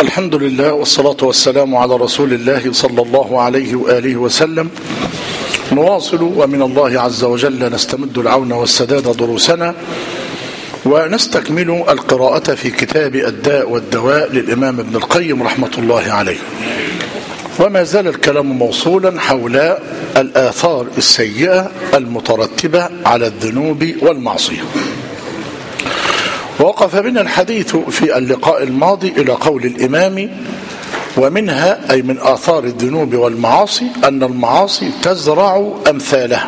الحمد لله والصلاة والسلام على رسول الله صلى الله عليه وآله وسلم نواصل ومن الله عز وجل نستمد العون والسداد دروسنا ونستكمل القراءة في كتاب الداء والدواء للإمام ابن القيم رحمة الله عليه وما زال الكلام موصولا حول الآثار السيئة المترتبة على الذنوب والمعصية ووقف بنا الحديث في اللقاء الماضي إلى قول الإمام ومنها أي من آثار الذنوب والمعاصي أن المعاصي تزرع أمثالها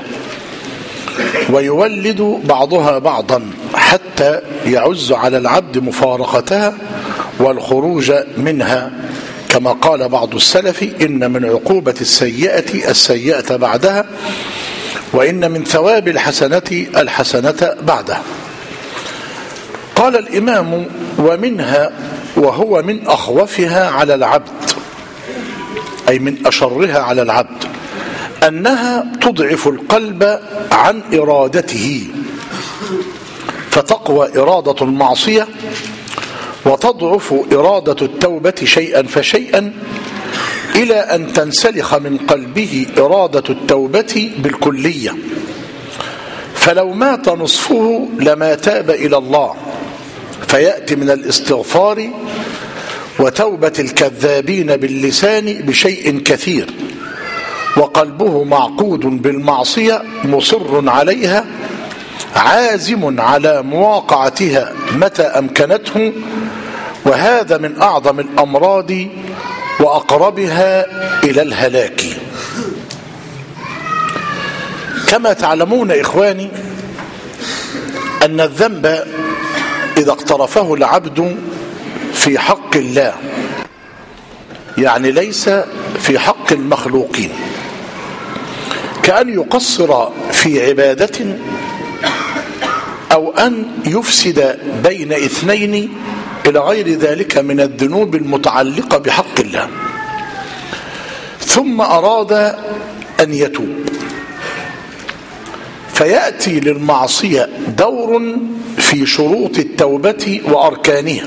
ويولد بعضها بعضا حتى يعز على العبد مفارقتها والخروج منها كما قال بعض السلف إن من عقوبة السيئة السيئة بعدها وإن من ثواب الحسنة الحسنة بعدها قال الإمام ومنها وهو من أخوفها على العبد أي من أشرها على العبد أنها تضعف القلب عن إرادته فتقوى إرادة المعصية وتضعف إرادة التوبة شيئا فشيئا إلى أن تنسلخ من قلبه إرادة التوبة بالكلية فلو مات نصفه لما تاب إلى الله فيأتي من الاستغفار وتوبة الكذابين باللسان بشيء كثير وقلبه معقود بالمعصية مصر عليها عازم على مواقعتها متى أمكنته وهذا من أعظم الأمراض وأقربها إلى الهلاك كما تعلمون إخواني أن الذنب إذا اقترفه العبد في حق الله يعني ليس في حق المخلوقين كأن يقصر في عبادة أو أن يفسد بين اثنين إلى غير ذلك من الذنوب المتعلقة بحق الله ثم أراد أن يتوب فيأتي للمعصية دور في شروط التوبة وأركانها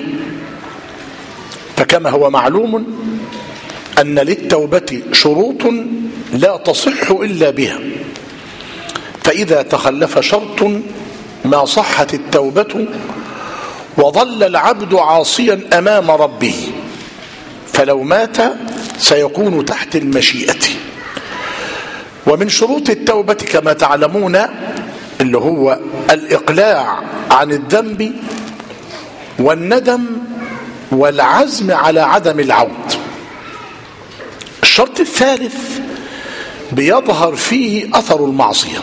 فكما هو معلوم أن للتوبة شروط لا تصح إلا بها فإذا تخلف شرط ما صحت التوبة وظل العبد عاصيا أمام ربه فلو مات سيكون تحت المشيئة ومن شروط التوبة كما تعلمون اللي هو الإقلاع عن الذنب والندم والعزم على عدم العود الشرط الثالث بيظهر فيه أثر المعصية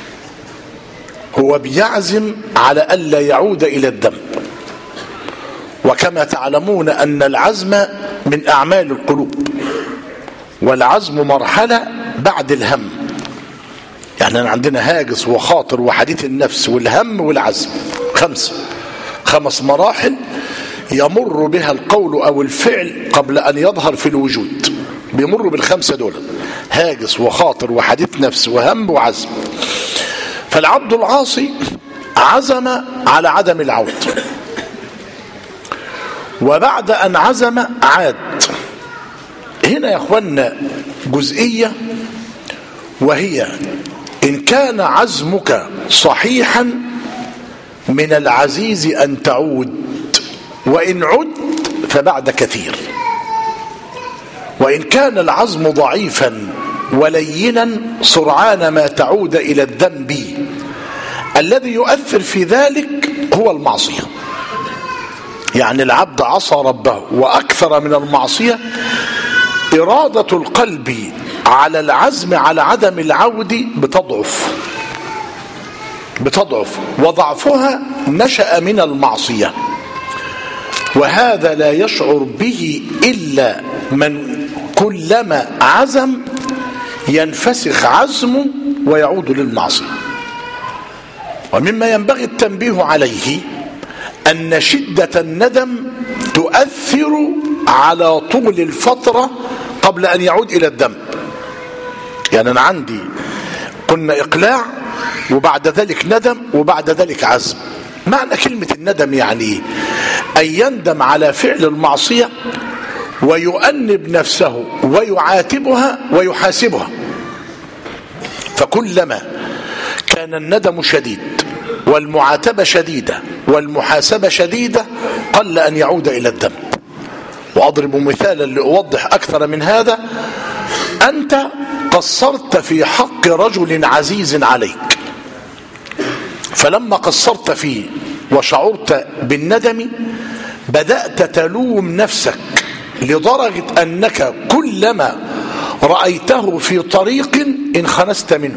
هو بيعزم على ألا يعود إلى الذنب وكما تعلمون أن العزم من أعمال القلوب والعزم مرحلة بعد الهم يعني عندنا هاجس وخاطر وحديث النفس والهم والعزم خمسة خمس مراحل يمر بها القول أو الفعل قبل أن يظهر في الوجود بيمر بالخمسة دول هاجس وخاطر وحديث نفس وهم وعزم فالعبد العاصي عزم على عدم العود وبعد أن عزم عاد هنا يا أخوانا جزئية وهي إن كان عزمك صحيحا من العزيز أن تعود وإن عدت فبعد كثير وإن كان العزم ضعيفا ولينا سرعان ما تعود إلى الذنب الذي يؤثر في ذلك هو المعصية يعني العبد عصى ربه وأكثر من المعصية إرادة القلب على العزم على عدم العود بتضعف بتضعف وضعفها نشأ من المعصية وهذا لا يشعر به إلا من كلما عزم ينفسخ عزمه ويعود للمعصية ومما ينبغي التنبيه عليه أن شدة الندم تؤثر على طول الفترة قبل أن يعود إلى الذنب يعني أنا عندي قلنا إقلاع وبعد ذلك ندم وبعد ذلك عزم معنى كلمة الندم يعني أن يندم على فعل المعصية ويؤنب نفسه ويعاتبها ويحاسبها فكلما كان الندم شديد والمعاتبة شديدة والمحاسبة شديدة قل أن يعود إلى الذنب وأضرب مثالا لأوضح أكثر من هذا أنت قصرت في حق رجل عزيز عليك فلما قصرت فيه وشعرت بالندم بدأت تلوم نفسك لدرجة أنك كلما رأيته في طريق انخنست منه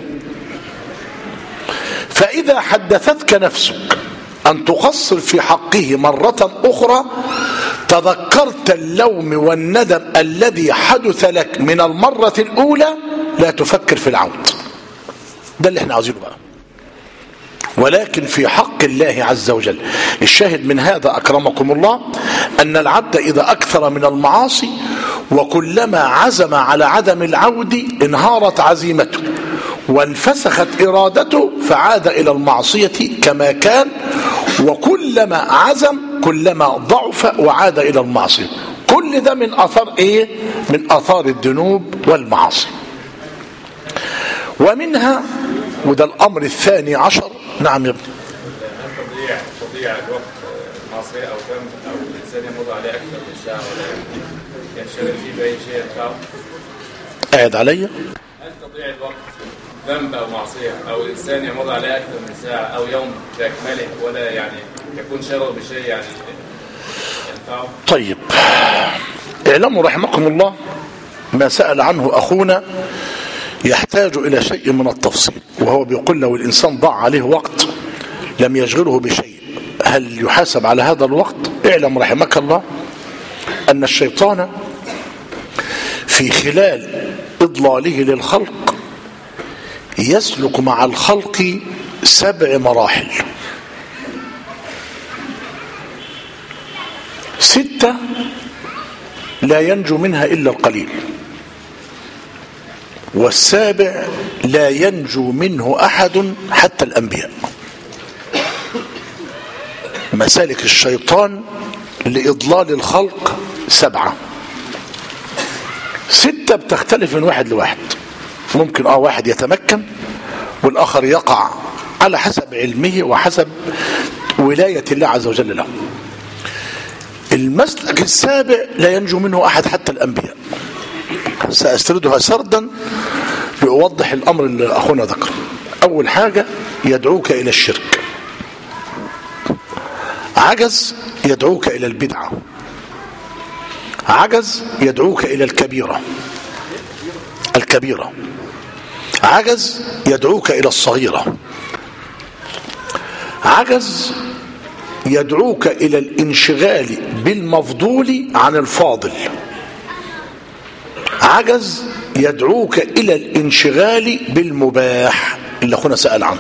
فإذا حدثتك نفسك أن تقصر في حقه مرة أخرى تذكرت اللوم والندم الذي حدث لك من المرة الأولى لا تفكر في العود ده اللي احنا عاوزينه بقى ولكن في حق الله عز وجل الشاهد من هذا أكرمكم الله أن العبد إذا أكثر من المعاصي وكلما عزم على عدم العود انهارت عزيمته وانفسخت إرادته فعاد إلى المعصية كما كان وكلما عزم كلما ضعف وعاد إلى المعصية كل ده من أثار إيه؟ من أثار الذنوب والمعاصي ومنها وده الأمر الثاني عشر نعم يا ابني هل تضيع تضيع الوقت معصية أو ذنب أو الإنسان يمضي عليه أكثر من ساعة ولا ينشغل فيه بأي شيء ينفعه؟ قاعد عليا هل تضيع الوقت ذنب أو معصية أو الإنسان يمضي عليه أكثر من ساعة أو يوم بأكمله ولا يعني يكون شغل بشيء يعني ينفعه؟ طيب اعلموا رحمكم الله ما سأل عنه أخونا يحتاج إلى شيء من التفصيل وهو بيقول لو الإنسان ضاع عليه وقت لم يشغله بشيء هل يحاسب على هذا الوقت اعلم رحمك الله أن الشيطان في خلال إضلاله للخلق يسلك مع الخلق سبع مراحل ستة لا ينجو منها إلا القليل والسابع لا ينجو منه أحد حتى الأنبياء مسالك الشيطان لإضلال الخلق سبعة ستة بتختلف من واحد لواحد ممكن اه واحد يتمكن والآخر يقع على حسب علمه وحسب ولاية الله عز وجل له المسلك السابع لا ينجو منه أحد حتى الأنبياء سأسردها سردا لأوضح الأمر اللي أخونا ذكر أول حاجة يدعوك إلى الشرك عجز يدعوك إلى البدعة عجز يدعوك إلى الكبيرة الكبيرة عجز يدعوك إلى الصغيرة عجز يدعوك إلى الانشغال بالمفضول عن الفاضل عجز يدعوك إلى الانشغال بالمباح اللي أخونا سأل عنه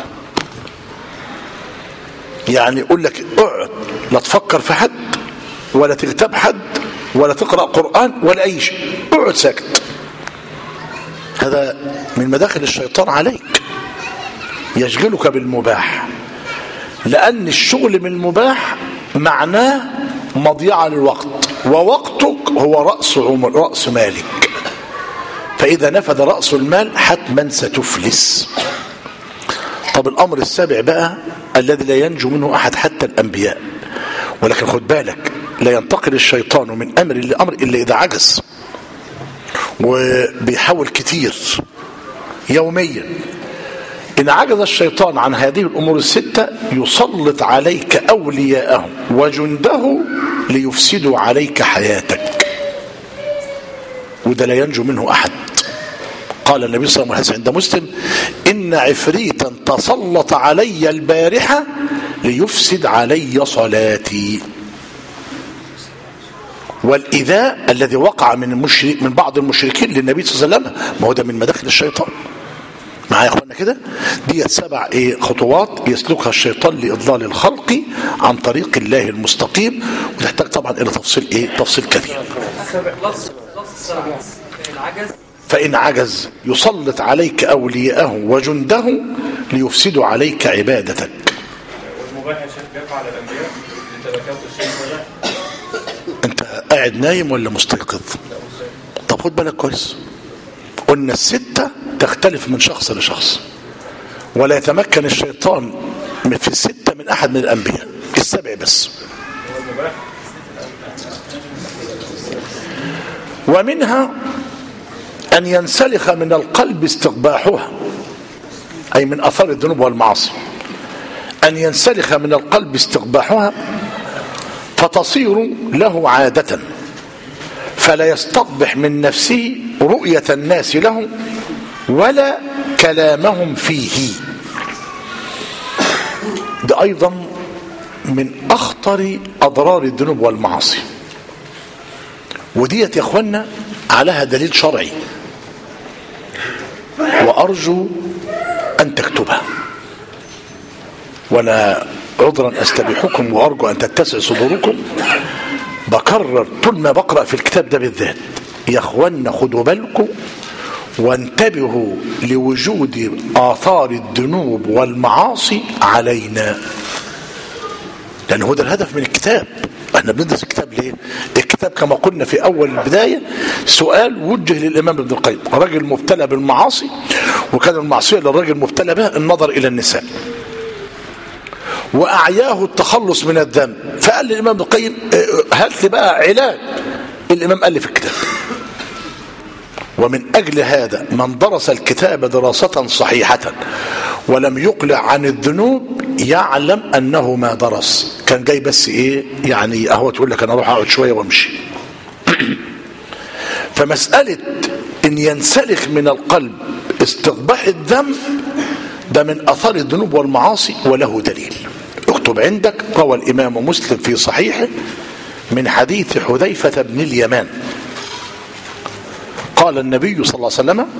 يعني يقول لك اقعد لا تفكر في حد ولا تغتاب حد ولا تقرأ قرآن ولا أي شيء اقعد ساكت هذا من مداخل الشيطان عليك يشغلك بالمباح لأن الشغل بالمباح معناه مضيعة للوقت ووقتك هو رأس, عمر رأس مالك فإذا نفذ رأس المال حتما ستفلس طب الأمر السابع بقى الذي لا ينجو منه أحد حتى الأنبياء ولكن خد بالك لا ينتقل الشيطان من أمر لأمر إلا إذا عجز وبيحاول كتير يوميا إن عجز الشيطان عن هذه الأمور الستة يسلط عليك أولياءه وجنده ليفسدوا عليك حياتك وده لا ينجو منه أحد قال النبي صلى الله عليه وسلم عند مسلم إن عفريتا تسلط علي البارحة ليفسد علي صلاتي والإذاء الذي وقع من المشرك من بعض المشركين للنبي صلى الله عليه وسلم ما هو ده من مداخل الشيطان معايا يا اخوانا كده دي سبع ايه خطوات يسلكها الشيطان لاضلال الخلق عن طريق الله المستقيم وتحتاج طبعا الى تفصيل ايه تفصيل كثير العجز فان عجز يسلط عليك اولياءه وجنده ليفسدوا عليك عبادتك والمباح يا شيخ يقع على الأنبياء أنت ذكرت الشيء ولا انت قاعد نايم ولا مستيقظ طب خد بالك كويس قلنا الستة تختلف من شخص لشخص ولا يتمكن الشيطان من- في الستة من أحد من الأنبياء السبع بس ومنها أن ينسلخ من القلب استقباحها أي من أثار الذنوب والمعاصي أن ينسلخ من القلب استقباحها فتصير له عادة فلا يستقبح من نفسه رؤية الناس له ولا كلامهم فيه ده أيضا من أخطر أضرار الذنوب والمعاصي وديت يا اخوانا عليها دليل شرعي وارجو ان تكتبها ولا عذرا استبيحكم وارجو ان تتسع صدوركم بكرر طول ما بقرا في الكتاب ده بالذات يا اخوانا خدوا بالكم وانتبهوا لوجود اثار الذنوب والمعاصي علينا لان هو ده الهدف من الكتاب احنا بندرس الكتاب ليه الكتاب كما قلنا في اول البدايه سؤال وجه للامام ابن القيم راجل مبتلى بالمعاصي وكان المعصيه للراجل مبتلى بها النظر الى النساء واعياه التخلص من الذنب فقال للامام ابن القيم اه، هات لي بقى علاج الامام قال لي في الكتاب ومن أجل هذا من درس الكتاب دراسة صحيحة ولم يقلع عن الذنوب يعلم أنه ما درس كان جاي بس إيه يعني أهو تقول لك أنا أروح أقعد شوية وأمشي فمسألة إن ينسلخ من القلب استقباح الذنب ده من أثار الذنوب والمعاصي وله دليل اكتب عندك روى الإمام مسلم في صحيحه من حديث حذيفة بن اليمان قال النبي صلى الله عليه وسلم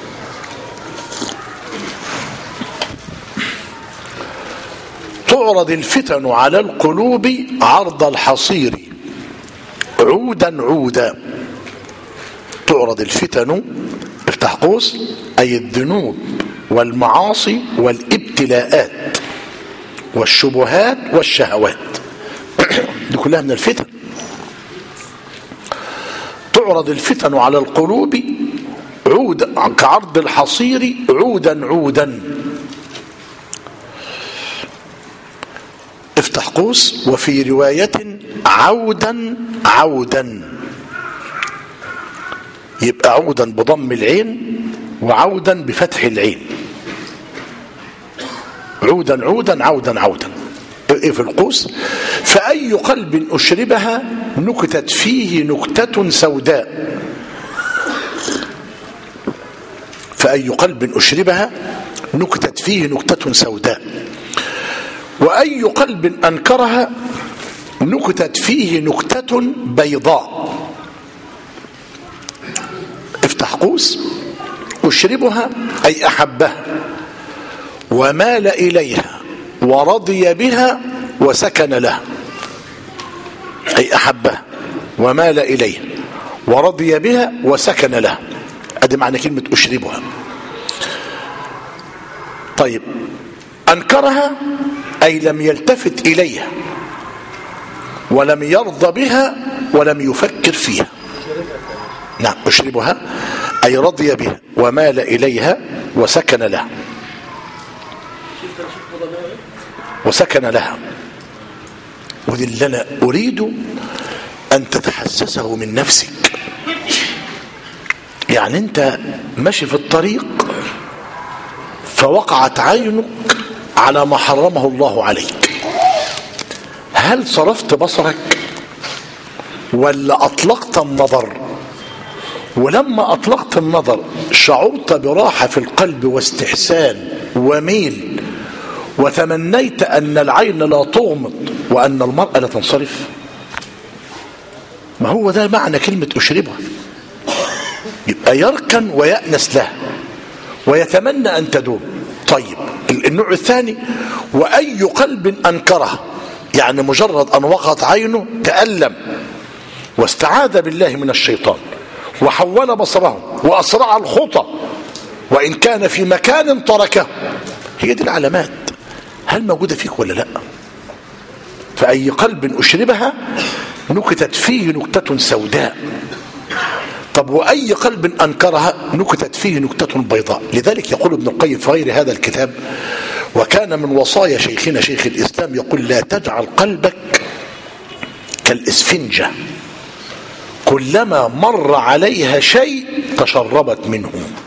تعرض الفتن على القلوب عرض الحصير عودا عودا تعرض الفتن افتح قوس أي الذنوب والمعاصي والابتلاءات والشبهات والشهوات دي كلها من الفتن تعرض الفتن على القلوب عودا كعرض الحصير عودا عودا افتح قوس وفي رواية عودا عودا يبقى عودا بضم العين وعودا بفتح العين عودا عودا عودا عودا ايه في القوس فأي قلب أشربها نكتت فيه نكتة سوداء فأي قلب أشربها نكتت فيه نكتة سوداء وأي قلب أنكرها نكتت فيه نكتة بيضاء افتح قوس أشربها أي أحبها ومال إليها ورضي بها وسكن لها أي أحبها ومال إليها ورضي بها وسكن لها أدي معنى كلمة أشربها طيب أنكرها أي لم يلتفت إليها ولم يرضى بها ولم يفكر فيها نعم أشربها أي رضي بها ومال إليها وسكن لها وسكن لها ودي اللي أنا أريد أن تتحسسه من نفسك يعني أنت ماشي في الطريق فوقعت عينك على ما حرمه الله عليك هل صرفت بصرك ولا أطلقت النظر ولما أطلقت النظر شعرت براحة في القلب واستحسان وميل وتمنيت أن العين لا تغمض وأن المرأة لا تنصرف ما هو ده معنى كلمة أشربها يبقى يركن ويأنس لها ويتمنى أن تدوم طيب النوع الثاني وأي قلب أنكرها يعني مجرد أن وقعت عينه تألم واستعاذ بالله من الشيطان وحول بصره وأسرع الخطى وإن كان في مكان تركه هي دي العلامات هل موجودة فيك ولا لا فأي قلب أشربها نكتت فيه نكتة سوداء طب وأي قلب أنكرها نكتت فيه نكتة بيضاء لذلك يقول ابن القيم في غير هذا الكتاب وكان من وصايا شيخنا شيخ الإسلام يقول لا تجعل قلبك كالإسفنجة كلما مر عليها شيء تشربت منه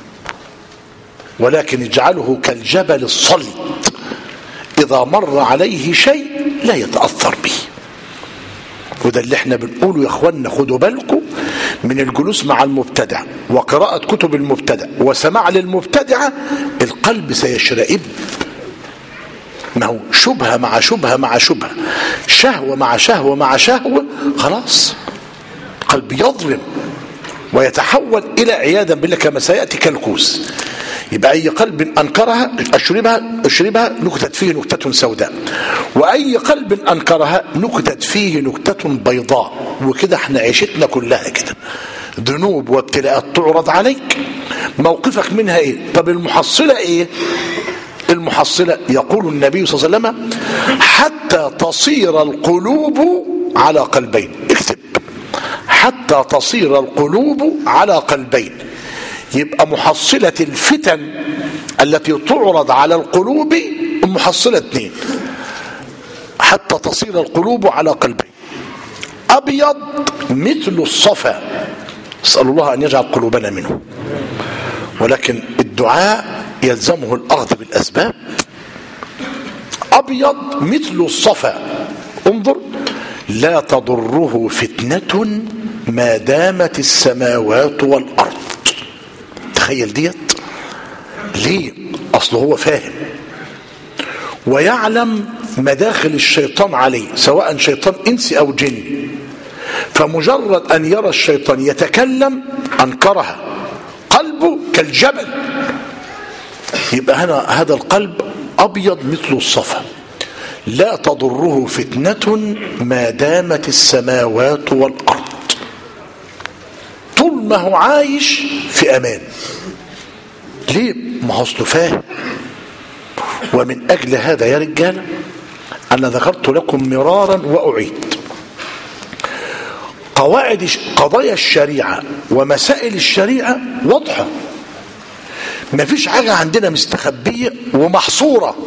ولكن اجعله كالجبل الصلد إذا مر عليه شيء لا يتأثر به وده اللي احنا بنقوله يا اخوانا خدوا بالكم من الجلوس مع المبتدع وقراءة كتب المبتدع وسماع للمبتدعة القلب سيشرئب ما هو شبهة مع شبهة مع شبهة شهوة مع شهوة مع شهوة خلاص قلب يظلم ويتحول إلى عياذا بالله كما سيأتي كالكوس يبقى أي قلب أنكرها أشربها أشربها نكتت فيه نكتة سوداء وأي قلب أنكرها نكتت فيه نكتة بيضاء وكده احنا عيشتنا كلها كده ذنوب وابتلاءات تعرض عليك موقفك منها ايه طب المحصلة ايه المحصلة يقول النبي صلى الله عليه وسلم حتى تصير القلوب على قلبين اكتب حتى تصير القلوب على قلبين يبقى محصلة الفتن التي تعرض على القلوب محصلة اثنين حتى تصير القلوب على قلبين أبيض مثل الصفا اسأل الله أن يجعل قلوبنا منه ولكن الدعاء يلزمه الأخذ بالأسباب أبيض مثل الصفا انظر لا تضره فتنة ما دامت السماوات والأرض تخيل ديت ليه أصله هو فاهم ويعلم مداخل الشيطان عليه سواء شيطان إنسي أو جن فمجرد أن يرى الشيطان يتكلم أنكرها قلبه كالجبل يبقى هنا هذا القلب أبيض مثل الصفا لا تضره فتنة ما دامت السماوات والأرض طول ما هو عايش في أمان ليه ما هو اصله فاهم ومن أجل هذا يا رجال أنا ذكرت لكم مرارا وأعيد قواعد قضايا الشريعة ومسائل الشريعة واضحة ما فيش حاجة عندنا مستخبية ومحصورة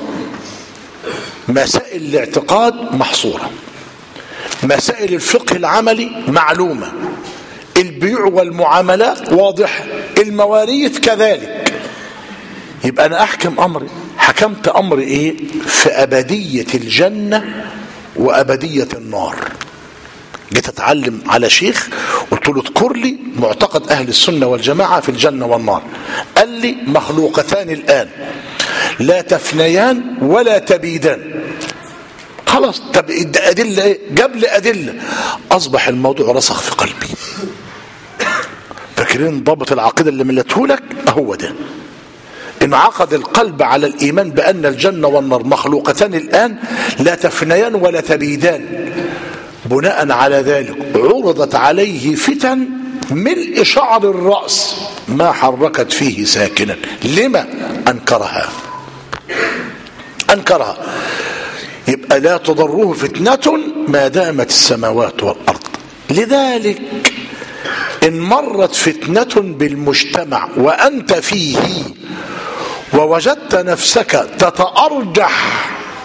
مسائل الاعتقاد محصورة مسائل الفقه العملي معلومة البيوع والمعاملات واضحة المواريث كذلك يبقى أنا أحكم أمري حكمت أمر إيه في أبدية الجنة وأبدية النار جيت أتعلم على شيخ قلت له اذكر لي معتقد أهل السنة والجماعة في الجنة والنار قال لي مخلوقتان الآن لا تفنيان ولا تبيدان خلاص طب أدلة إيه؟ جاب لي أدلة أصبح الموضوع رسخ في قلبي فاكرين ضابط العقيدة اللي ملته لك هو ده انعقد القلب على الإيمان بأن الجنة والنار مخلوقتان الآن لا تفنيان ولا تبيدان بناء على ذلك عرضت عليه فتن ملء شعر الرأس ما حركت فيه ساكنا لما أنكرها أنكرها يبقى لا تضره فتنة ما دامت السماوات والأرض لذلك إن مرت فتنة بالمجتمع وأنت فيه ووجدت نفسك تتأرجح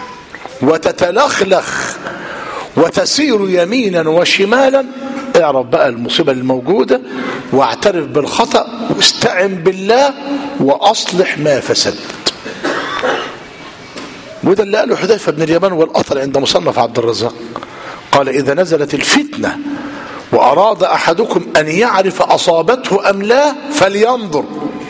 وتتلخلخ وتسير يمينا وشمالا اعرف بقى المصيبة الموجودة واعترف بالخطأ واستعن بالله وأصلح ما فسد وده اللي قاله حذيفة بن اليمان والأثر عند مصنف عبد الرزاق قال إذا نزلت الفتنة وأراد أحدكم أن يعرف أصابته أم لا فلينظر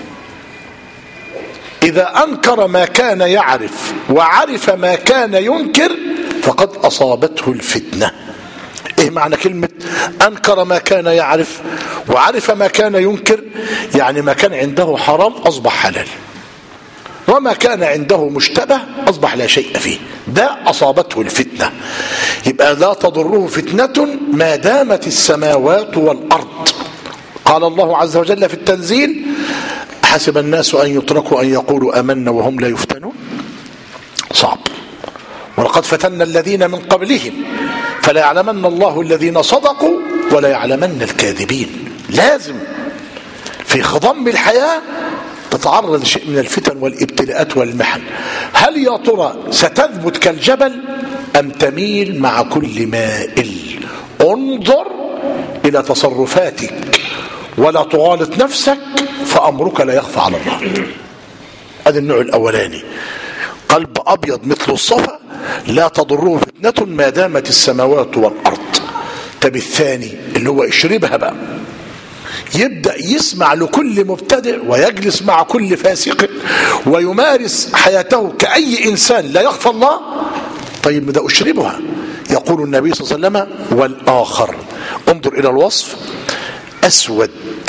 إذا أنكر ما كان يعرف وعرف ما كان ينكر فقد أصابته الفتنة إيه معنى كلمة أنكر ما كان يعرف وعرف ما كان ينكر يعني ما كان عنده حرام أصبح حلال وما كان عنده مشتبه أصبح لا شيء فيه ده أصابته الفتنة يبقى لا تضره فتنة ما دامت السماوات والأرض قال الله عز وجل في التنزيل حسب الناس أن يتركوا أن يقولوا أمنا وهم لا يفتنون صعب ولقد فتنا الذين من قبلهم فلا يعلمن الله الذين صدقوا ولا يعلمن الكاذبين لازم في خضم الحياة تتعرض لشيء من الفتن والابتلاءات والمحن هل يا ترى ستثبت كالجبل أم تميل مع كل مائل انظر إلى تصرفاتك ولا تغالط نفسك فأمرك لا يخفى على الله هذا النوع الأولاني قلب أبيض مثل الصفا لا تضره فتنة ما دامت السماوات والأرض طب الثاني اللي هو اشربها بقى يبدأ يسمع لكل مبتدع ويجلس مع كل فاسق ويمارس حياته كأي إنسان لا يخفى الله طيب ده أشربها يقول النبي صلى الله عليه وسلم والآخر انظر إلى الوصف أسود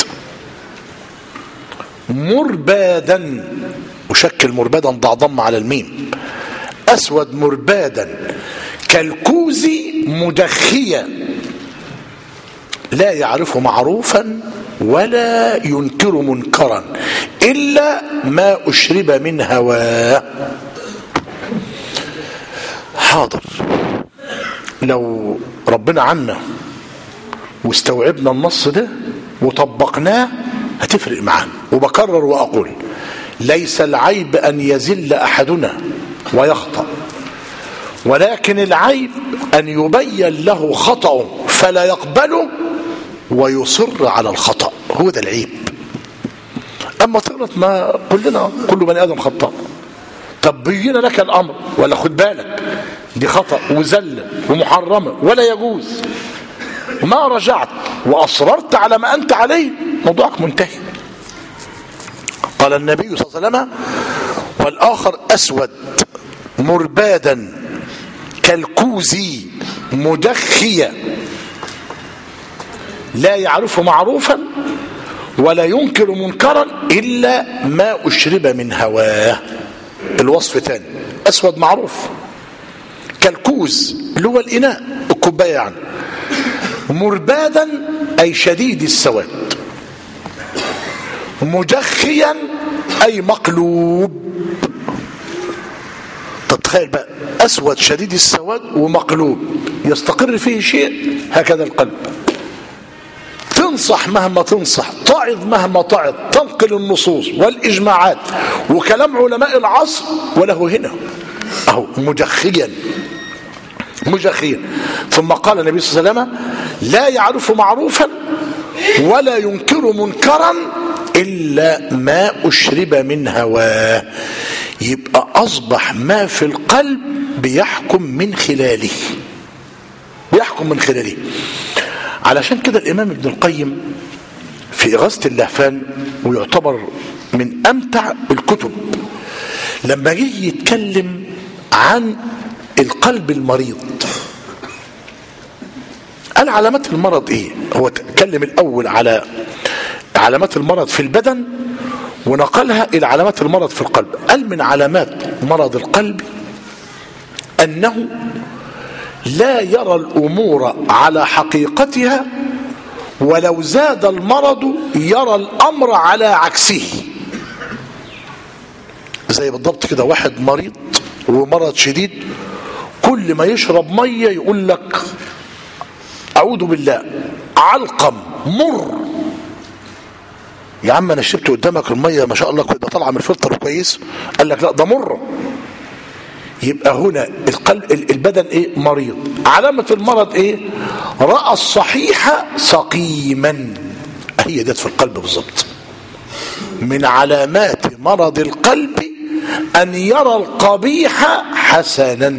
مربادا أشكل مربادا ضع ضم على الميم أسود مربادا كالكوز مدخيا لا يعرف معروفا ولا ينكر منكرا إلا ما أشرب من هواه حاضر لو ربنا عنا واستوعبنا النص ده وطبقناه هتفرق معانا وبكرر وأقول ليس العيب أن يزل أحدنا ويخطأ ولكن العيب أن يبين له خطأ فلا يقبله ويصر على الخطأ هو ده العيب أما تغلط ما كلنا كل بني آدم خطأ طب بين لك الأمر ولا خد بالك دي خطأ وزلة ومحرمة ولا يجوز ما رجعت وأصررت على ما أنت عليه موضوعك منتهي قال النبي صلى الله عليه وسلم والآخر أسود مربادا كالكوز مدخيا لا يعرف معروفا ولا ينكر منكرا إلا ما أشرب من هواه الوصف تاني أسود معروف كالكوز اللي هو الإناء الكوباية يعني مربادا أي شديد السواد مجخيا أي مقلوب تتخيل بقى أسود شديد السواد ومقلوب يستقر فيه شيء هكذا القلب تنصح مهما تنصح تعظ مهما تعظ تنقل النصوص والإجماعات وكلام علماء العصر وله هنا أهو مجخيا مجخيا ثم قال النبي صلى الله عليه وسلم لا يعرف معروفا ولا ينكر منكرا إلا ما أشرب من هواه يبقى أصبح ما في القلب بيحكم من خلاله بيحكم من خلاله علشان كده الإمام ابن القيم في إغاثة اللهفان ويعتبر من أمتع الكتب لما جه يتكلم عن القلب المريض قال علامات المرض ايه هو اتكلم الاول على علامات المرض في البدن ونقلها الى علامات المرض في القلب قال من علامات مرض القلب انه لا يرى الامور على حقيقتها ولو زاد المرض يرى الامر على عكسه زي بالضبط كده واحد مريض ومرض شديد كل ما يشرب ميه يقول لك اعوذ بالله علقم مر يا عم انا شربت قدامك الميه ما شاء الله كده طالعه من الفلتر كويس قال لك لا ده مر يبقى هنا القلب البدن ايه مريض علامه المرض ايه راى الصحيح سقيما هي ديت في القلب بالظبط من علامات مرض القلب ان يرى القبيح حسنا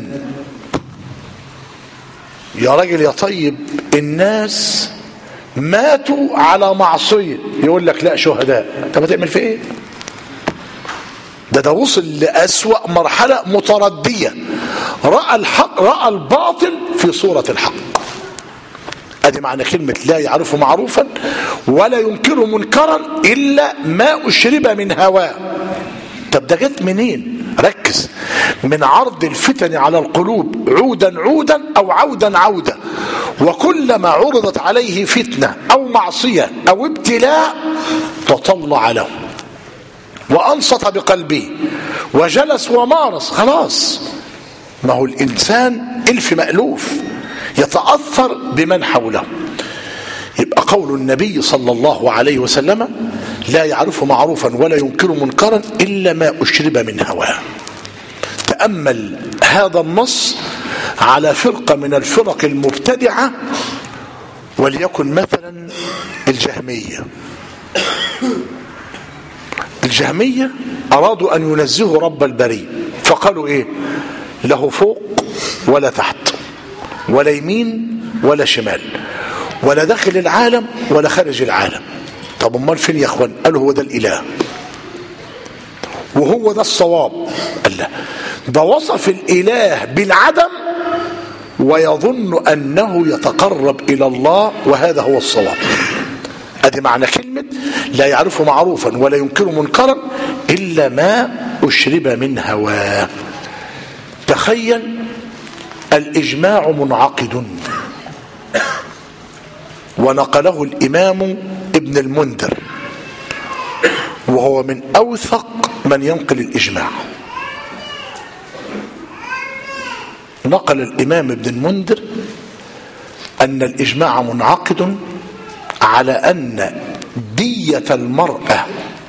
يا راجل يا طيب الناس ماتوا على معصية يقول لك لا شهداء طب هتعمل في ايه ده ده وصل لأسوأ مرحلة متردية رأى الحق رأى الباطل في صورة الحق ادي معنى كلمة لا يعرف معروفا ولا ينكر منكرا إلا ما أشرب من هواه طب ده جت منين ركز من عرض الفتن على القلوب عودا عودا او عودا عودا وكلما عرضت عليه فتنه او معصيه او ابتلاء تطلع له وانصت بقلبه وجلس ومارس خلاص ما هو الانسان الف مالوف يتأثر بمن حوله يبقى قول النبي صلى الله عليه وسلم لا يعرف معروفا ولا ينكر منكرا إلا ما أشرب من هواه تأمل هذا النص على فرقة من الفرق المبتدعة وليكن مثلا الجهمية الجهمية أرادوا أن ينزهوا رب البريء فقالوا إيه له فوق ولا تحت ولا يمين ولا شمال ولا داخل العالم ولا خارج العالم طب امال فين يا اخوان قالوا هو ده الاله وهو ده الصواب قال لا ده وصف الاله بالعدم ويظن انه يتقرب الى الله وهذا هو الصواب ادي معنى كلمه لا يعرف معروفا ولا ينكر منكرا الا ما اشرب من هواه تخيل الاجماع منعقد ونقله الامام ابن المنذر وهو من اوثق من ينقل الاجماع نقل الامام ابن المنذر ان الاجماع منعقد على ان ديه المراه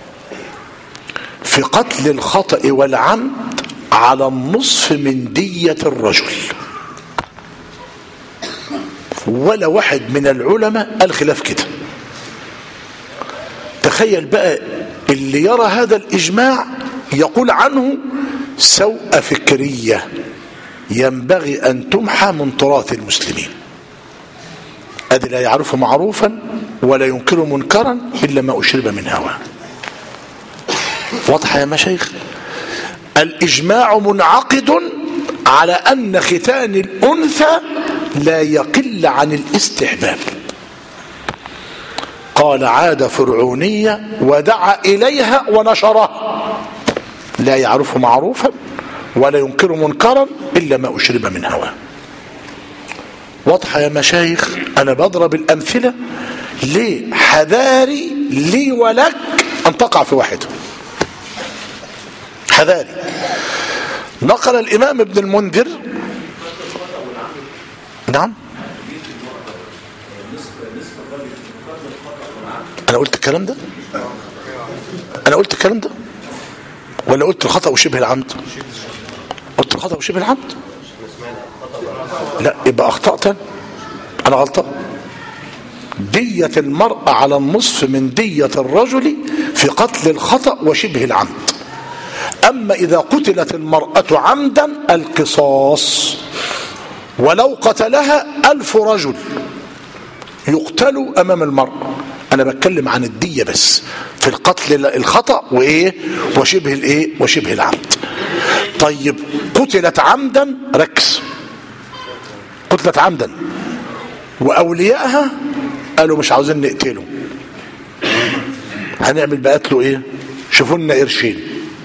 في قتل الخطا والعمد على النصف من ديه الرجل ولا واحد من العلماء قال خلاف كده تخيل بقى اللي يرى هذا الإجماع يقول عنه سوء فكرية ينبغي أن تمحى من تراث المسلمين أدي لا يعرف معروفا ولا ينكر منكرا إلا ما أشرب من هواه واضحة يا مشايخ الإجماع منعقد على أن ختان الأنثى لا يقل عن الاستحباب قال عاد فرعونية ودعا إليها ونشرها لا يعرف معروفا ولا ينكر منكرا إلا ما أشرب من هواه واضحة يا مشايخ أنا بضرب الأمثلة ليه حذاري لي ولك أن تقع في واحد حذاري نقل الإمام ابن المنذر نعم انا قلت الكلام ده انا قلت الكلام ده ولا قلت الخطا وشبه العمد قلت الخطا وشبه العمد لا يبقى اخطات انا غلطان دية المرأة على النصف من دية الرجل في قتل الخطأ وشبه العمد أما إذا قتلت المرأة عمدا القصاص ولو قتلها ألف رجل يقتل أمام المرأة أنا بتكلم عن الدية بس في القتل الخطأ وإيه وشبه الإيه وشبه العمد طيب قتلت عمدا ركز قتلت عمدا وأوليائها قالوا مش عاوزين نقتله هنعمل بقات له إيه شوفوا لنا قرشين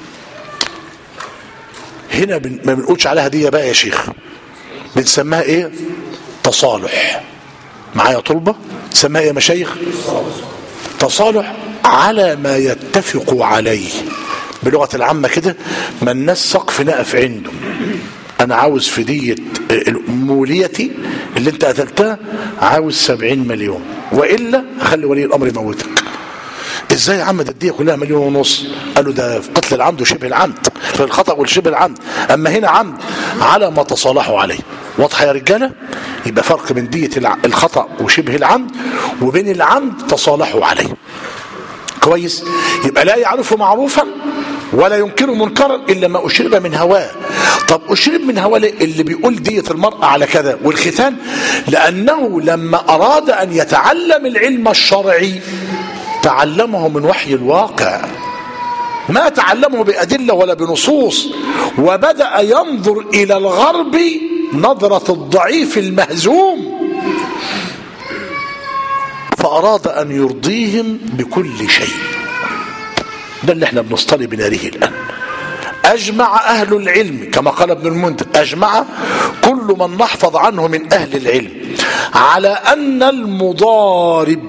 هنا بن... ما بنقولش عليها دية بقى يا شيخ بنسميها ايه تصالح معايا طلبة تسميها يا مشايخ تصالح على ما يتفق عليه بلغة العامة كده ما الناس سقف نقف عنده انا عاوز في دية موليتي اللي انت قتلتها عاوز سبعين مليون وإلا اخلي ولي الامر يموتك ازاي يا عم ده الديه كلها مليون ونص قالوا ده في قتل العمد وشبه العمد في الخطا والشبه العمد اما هنا عمد على ما تصالحوا عليه واضحه يا رجاله يبقى فرق بين ديه الخطا وشبه العمد وبين العمد تصالحوا عليه كويس يبقى لا يعرف معروفا ولا ينكر منكرا الا ما اشرب من هواه طب اشرب من هواه اللي بيقول دية المرأة على كذا والختان لانه لما اراد ان يتعلم العلم الشرعي تعلمه من وحي الواقع ما تعلمه بأدلة ولا بنصوص وبدأ ينظر إلى الغرب نظرة الضعيف المهزوم فأراد أن يرضيهم بكل شيء ده اللي احنا بنصطلي بناره الآن أجمع أهل العلم كما قال ابن المنذر أجمع كل من نحفظ عنه من أهل العلم على أن المضارب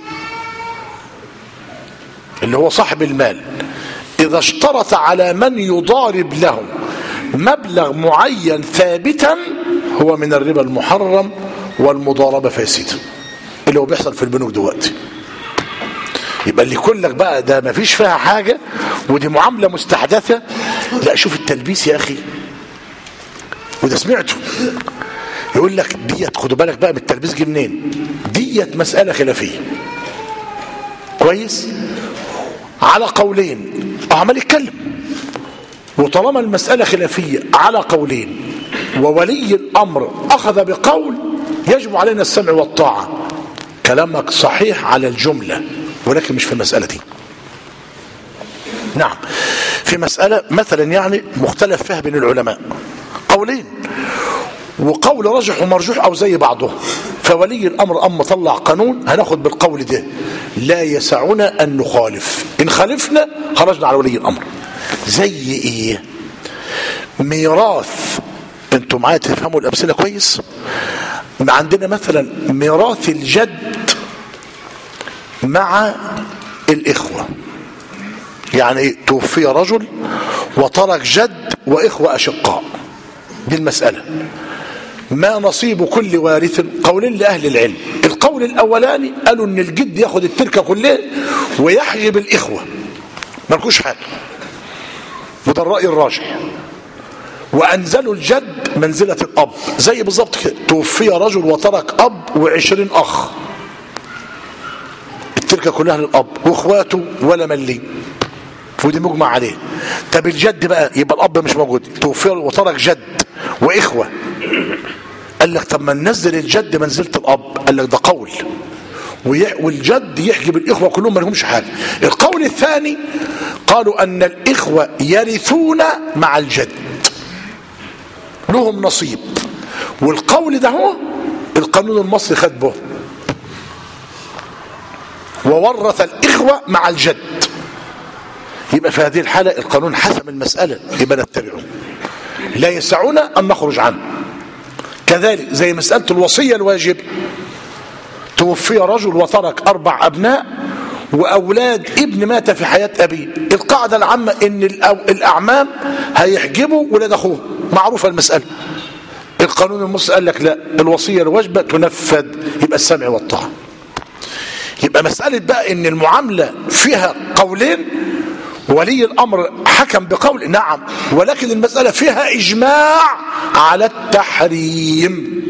اللي هو صاحب المال إذا اشترط على من يضارب له مبلغ معين ثابتا هو من الربا المحرم والمضاربة فاسدة اللي هو بيحصل في البنوك دلوقتي يبقى اللي يقول لك بقى ده ما فيش فيها حاجة ودي معاملة مستحدثة لا شوف التلبيس يا أخي وده سمعته يقول لك ديت خدوا بالك بقى من التلبيس جه منين ديت مسألة خلافية كويس على قولين عمال يتكلم وطالما المسألة خلافية على قولين وولي الأمر أخذ بقول يجب علينا السمع والطاعة كلامك صحيح على الجملة ولكن مش في المسألة دي نعم في مسألة مثلا يعني مختلف فيها بين العلماء قولين وقول راجح ومرجوح او زي بعضهم فولي الامر اما طلع قانون هناخد بالقول ده لا يسعنا ان نخالف ان خالفنا خرجنا على ولي الامر زي ايه ميراث انتوا معايا تفهموا الامثله كويس عندنا مثلا ميراث الجد مع الاخوه يعني ايه توفي رجل وترك جد واخوه اشقاء دي المساله ما نصيب كل وارث قولين لأهل العلم القول الأولاني قالوا أن الجد ياخد التركة كلها ويحجب الإخوة مالكوش حاجة وده الرأي الراجح وأنزلوا الجد منزلة الأب زي بالظبط كده توفي رجل وترك أب وعشرين أخ التركة كلها للأب وإخواته ولا ملي ودي مجمع عليه طب الجد بقى يبقى الأب مش موجود توفي وترك جد وإخوة قال لك طب ما ننزل الجد منزلة الأب قال لك ده قول والجد يحجب الإخوة كلهم ما لهمش حاجة القول الثاني قالوا أن الإخوة يرثون مع الجد لهم نصيب والقول ده هو القانون المصري خد به وورث الإخوة مع الجد يبقى في هذه الحالة القانون حسم المسألة يبقى نتبعه لا يسعنا أن نخرج عنه كذلك زي مسألة الوصية الواجب توفي رجل وترك أربع أبناء وأولاد ابن مات في حياة أبيه القاعدة العامة إن الأعمام هيحجبوا ولاد أخوه معروفة المسألة القانون المصري قال لك لا الوصية الواجبة تنفذ يبقى السمع والطاعة يبقى مسألة بقى إن المعاملة فيها قولين ولي الأمر حكم بقول نعم ولكن المسألة فيها إجماع على التحريم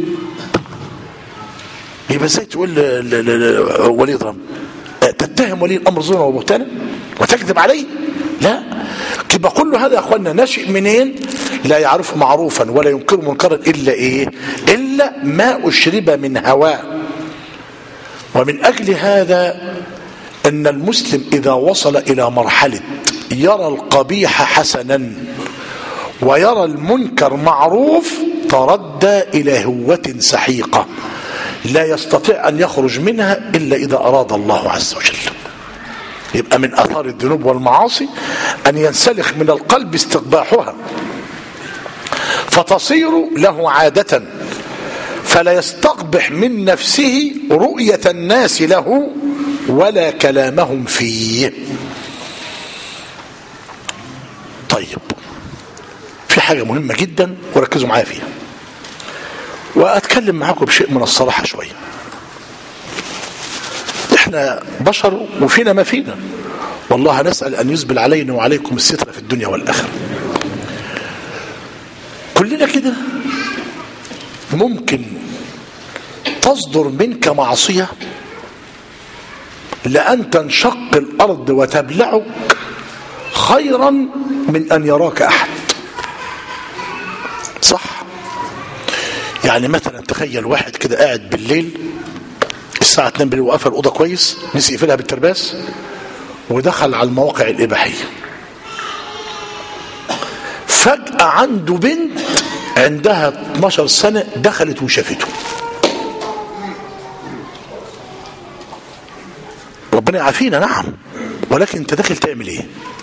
يبقى ازاي تقول ولي الأمر تتهم ولي الأمر ظلما وبهتانا وتكذب عليه لا يبقى كل هذا يا اخوانا ناشئ منين لا يعرف معروفا ولا ينكر منكرا الا ايه الا ما اشرب من هواه ومن اجل هذا ان المسلم اذا وصل الى مرحله يرى القبيح حسنا ويرى المنكر معروف تردى الى هوه سحيقه لا يستطيع ان يخرج منها الا اذا اراد الله عز وجل يبقى من اثار الذنوب والمعاصي ان ينسلخ من القلب استقباحها فتصير له عاده فلا يستقبح من نفسه رؤيه الناس له ولا كلامهم فيه طيب في حاجه مهمه جدا وركزوا معايا فيها واتكلم معاكم بشيء من الصراحه شويه احنا بشر وفينا ما فينا والله نسأل أن يزبل علينا وعليكم الستر في الدنيا والآخرة كلنا كده ممكن تصدر منك معصية لأن تنشق الأرض وتبلعك خيرا من أن يراك أحد صح يعني مثلا تخيل واحد كده قاعد بالليل الساعة 2 بالليل وقفل الأوضة كويس نسي يقفلها بالترباس ودخل على المواقع الإباحية فجأة عنده بنت عندها 12 سنة دخلت وشافته ربنا يعافينا نعم ولكن انت داخل تعمل ايه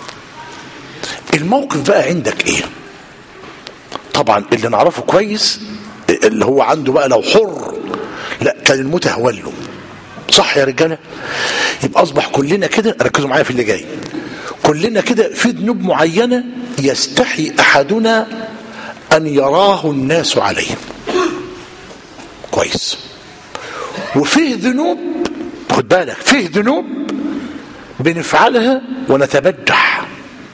الموقف بقى عندك ايه طبعا اللي نعرفه كويس اللي هو عنده بقى لو حر لا كان الموت اهون له صح يا رجاله يبقى اصبح كلنا كده ركزوا معايا في اللي جاي كلنا كده في ذنوب معينه يستحي احدنا ان يراه الناس عليه كويس وفيه ذنوب خد بالك فيه ذنوب بنفعلها ونتبجح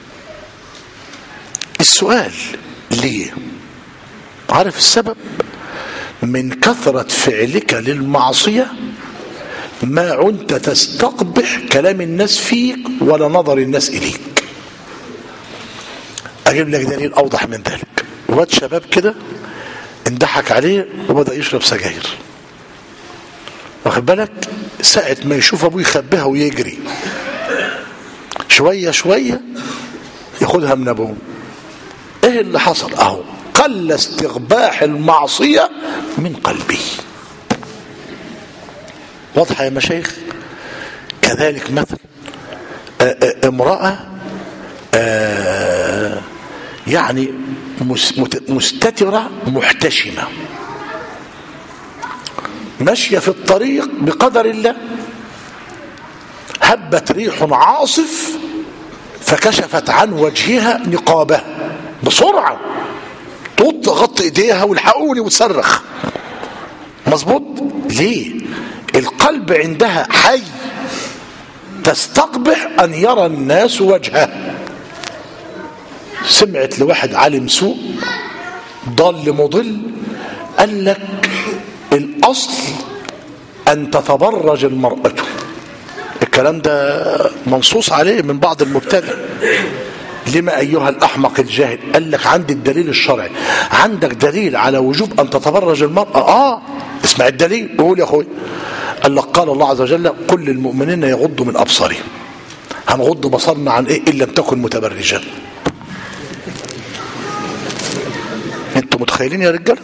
السؤال ليه عارف السبب من كثرة فعلك للمعصية ما عنت تستقبح كلام الناس فيك ولا نظر الناس إليك أجيب لك دليل أوضح من ذلك واد شباب كده اندحك عليه وبدأ يشرب سجاير واخد بالك ساعة ما يشوف أبوه يخبيها ويجري شوية شوية ياخدها من أبوه ايه اللي حصل اهو قل استغباح المعصية من قلبه واضحة يا مشايخ كذلك مثل آآ آآ امرأة آآ يعني مستترة محتشمة ماشية في الطريق بقدر الله هبت ريح عاصف فكشفت عن وجهها نقابه بسرعة تط غطي ايديها والحقوني وتصرخ مظبوط ليه القلب عندها حي تستقبح ان يرى الناس وجهه سمعت لواحد عالم سوء ضل مضل قال لك الاصل ان تتبرج المرأة الكلام ده منصوص عليه من بعض المبتدئ لما أيها الأحمق الجاهل قال لك عندي الدليل الشرعي عندك دليل على وجوب أن تتبرج المرأة آه اسمع الدليل قول يا أخوي قال لك قال الله عز وجل كل المؤمنين يغضوا من أبصارهم هنغض بصرنا عن إيه إن لم تكن متبرجة انتوا متخيلين يا رجال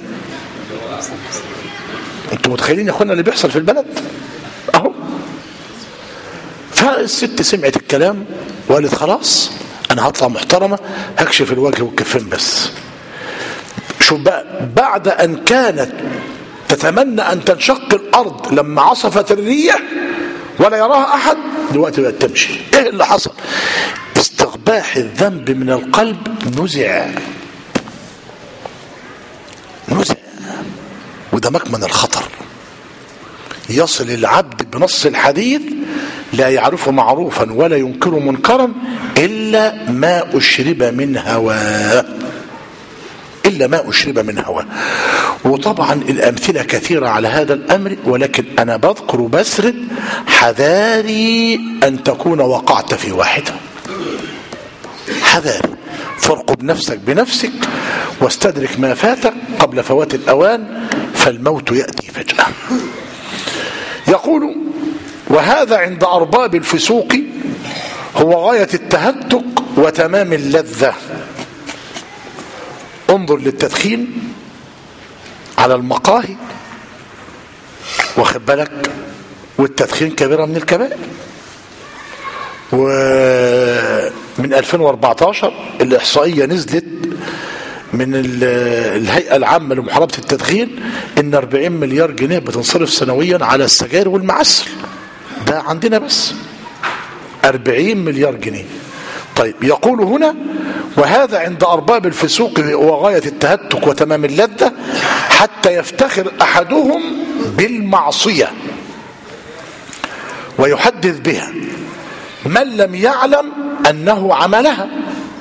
انتوا متخيلين يا اخوانا اللي بيحصل في البلد اهو فالست سمعت الكلام وقالت خلاص انا هطلع محترمة هكشف الوجه والكفين بس شوف بقى بعد ان كانت تتمنى ان تنشق الارض لما عصفت الريح ولا يراها احد دلوقتي بقت تمشي ايه اللي حصل استقباح الذنب من القلب نزع نزع وده مكمن الخطر يصل العبد بنص الحديث لا يعرف معروفا ولا ينكر منكرا إلا ما أشرب من هواه إلا ما أشرب من هواه وطبعا الأمثلة كثيرة على هذا الأمر ولكن أنا بذكر بسرد حذاري أن تكون وقعت في واحدة حذاري فارقب نفسك بنفسك واستدرك ما فاتك قبل فوات الأوان فالموت يأتي فجأة يقول وهذا عند أرباب الفسوق هو غاية التهتك وتمام اللذة انظر للتدخين على المقاهي واخد بالك والتدخين كبيرة من الكبائر ومن 2014 الإحصائية نزلت من الهيئة العامة لمحاربة التدخين إن 40 مليار جنيه بتنصرف سنويا على السجاير والمعسل ده عندنا بس 40 مليار جنيه طيب يقول هنا وهذا عند أرباب الفسوق وغاية التهتك وتمام اللذة حتى يفتخر أحدهم بالمعصية ويحدث بها من لم يعلم أنه عملها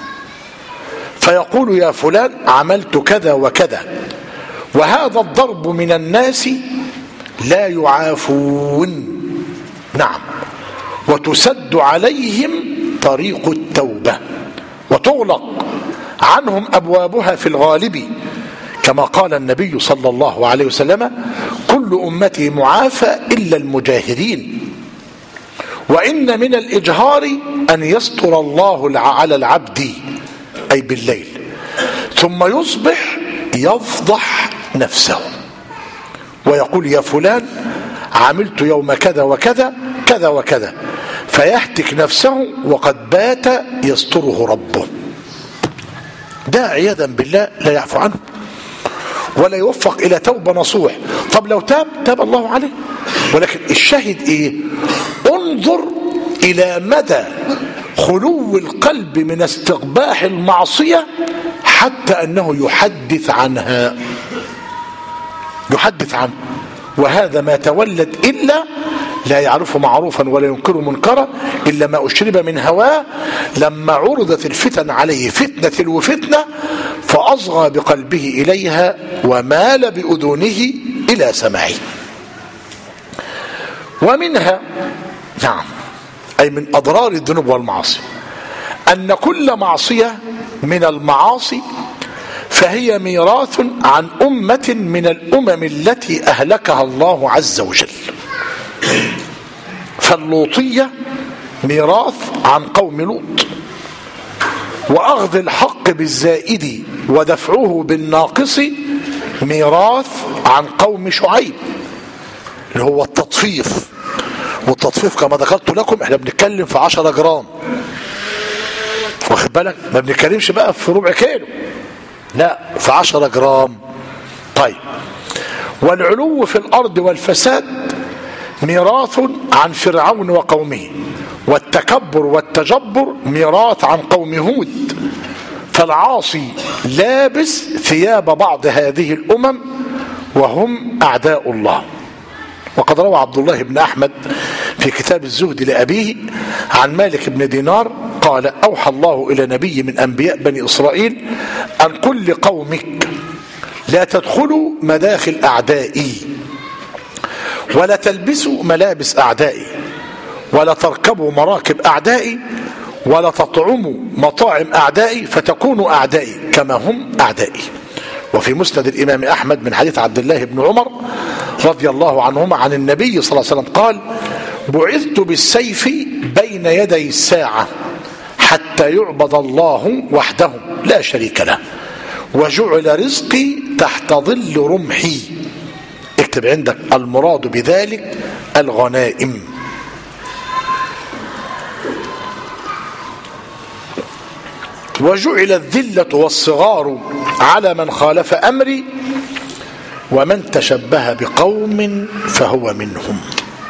فيقول يا فلان عملت كذا وكذا وهذا الضرب من الناس لا يعافون نعم وتسد عليهم طريق التوبة وتغلق عنهم أبوابها في الغالب كما قال النبي صلى الله عليه وسلم كل أمتي معافى إلا المجاهرين وإن من الإجهار أن يستر الله على العبد أي بالليل ثم يصبح يفضح نفسه ويقول يا فلان عملت يوم كذا وكذا كذا وكذا فيهتك نفسه وقد بات يستره ربه ده عياذا بالله لا يعفو عنه ولا يوفق الى توبه نصوح طب لو تاب تاب الله عليه ولكن الشاهد ايه انظر الى مدى خلو القلب من استقباح المعصيه حتى انه يحدث عنها يحدث عنه وهذا ما تولد إلا لا يعرف معروفا ولا ينكر منكرا إلا ما أشرب من هواه لما عرضت الفتن عليه فتنة وفتنة فأصغى بقلبه إليها ومال بأذنه إلى سماعه ومنها نعم أي من أضرار الذنوب والمعاصي أن كل معصية من المعاصي فهي ميراث عن أمة من الأمم التي أهلكها الله عز وجل فاللوطية ميراث عن قوم لوط وأخذ الحق بالزائد ودفعه بالناقص ميراث عن قوم شعيب اللي هو التطفيف والتطفيف كما ذكرت لكم احنا بنتكلم في 10 جرام واخد بالك ما بنتكلمش بقى في ربع كيلو لا في 10 جرام طيب والعلو في الارض والفساد ميراث عن فرعون وقومه والتكبر والتجبر ميراث عن قوم هود فالعاصي لابس ثياب بعض هذه الامم وهم اعداء الله وقد روى عبد الله بن احمد في كتاب الزهد لابيه عن مالك بن دينار قال اوحى الله الى نبي من انبياء بني اسرائيل ان كل قومك لا تدخلوا مداخل اعدائي ولا تلبسوا ملابس اعدائي ولا تركبوا مراكب اعدائي ولا تطعموا مطاعم اعدائي فتكونوا اعدائي كما هم اعدائي وفي مسند الامام احمد من حديث عبد الله بن عمر رضي الله عنهما عن النبي صلى الله عليه وسلم قال بعثت بالسيف بين يدي الساعه حتى يعبد الله وحده لا شريك له وجعل رزقي تحت ظل رمحي اكتب عندك المراد بذلك الغنائم وجعل الذلة والصغار على من خالف أمري ومن تشبه بقوم فهو منهم